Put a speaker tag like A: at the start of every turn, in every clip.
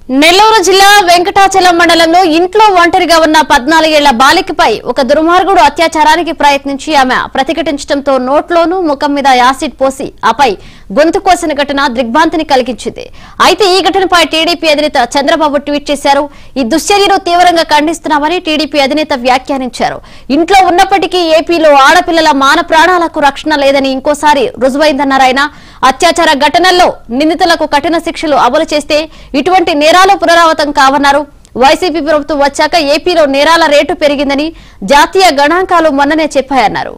A: నెల్లూరు జిల్లా వెంకటాచలం మండలంలో ఇంట్లో ఒంటరిగా ఉన్న పద్నాలుగేళ్ల బాలికపై ఒక దుర్మార్గుడు అత్యాచారానికి ప్రయత్నించి ఆమె ప్రతిఘటించడంతో నోట్లోనూ ముఖం మీద యాసిడ్ పోసి ఆపై గొంతు కోసిన ఘటన దిగ్భ్రాంతిని కలిగించింది అయితే ఈ ఘటనపై టీడీపీ అధినేత చంద్రబాబు ట్వీట్ చేశారు ఈ దుశ్చర్యను తీవ్రంగా ఖండిస్తున్నామని టీడీపీ అధినేత వ్యాఖ్యానించారు ఇంట్లో ఉన్నప్పటికీ ఏపీలో ఆడపిల్లల మాన ప్రాణాలకు రక్షణ లేదని ఇంకోసారి రుజువైందన్నారు ఆయన అత్యాచార ఘటనల్లో నిందితులకు కఠిన శిక్షలు అమలు చేస్తే ఇటువంటి నేరాలు పునరావృతం కావన్నారు వైసీపీ ప్రభుత్వం వచ్చాక ఏపీలో నేరాల రేటు పెరిగిందని జాతీయ గణాంకాలు మొన్ననే చెప్పాయన్నారు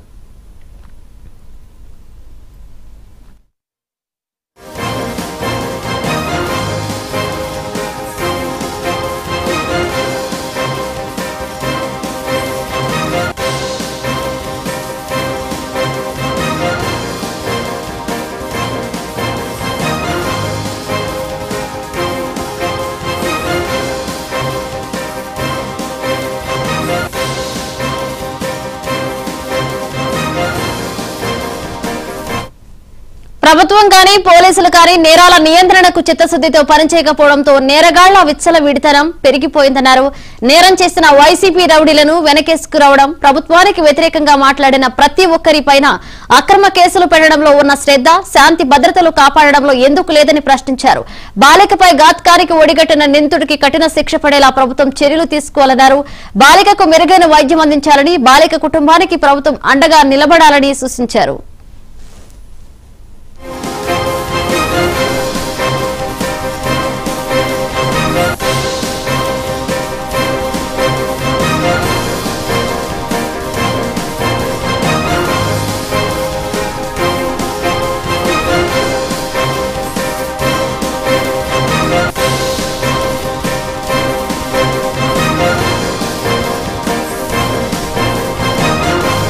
A: ప్రభుత్వం కానీ పోలీసులు కానీ నేరాల నియంత్రణకు చిత్తశుద్దితో పనిచేయకపోవడంతో నేరగాళ్ల విచ్చల విడితనం పెరిగిపోయిందన్నారు నేరం చేసిన వైసీపీ రౌడీలను వెనకేసుకురావడం ప్రభుత్వానికి వ్యతిరేకంగా మాట్లాడిన ప్రతి ఒక్కరిపైన అక్రమ కేసులు పెట్టడంలో ఉన్న శ్రద్ధ శాంతి భద్రతలు కాపాడడంలో ఎందుకు లేదని ప్రశ్నించారు బాలికపై ఘాత్కానికి ఒడిగట్టిన నిందితుడికి కఠిన శిక్ష పడేలా ప్రభుత్వం చర్యలు తీసుకోవాలన్నారు బాలికకు మెరుగైన వైద్యం అందించాలని బాలిక కుటుంబానికి ప్రభుత్వం అండగా నిలబడాలని సూచించారు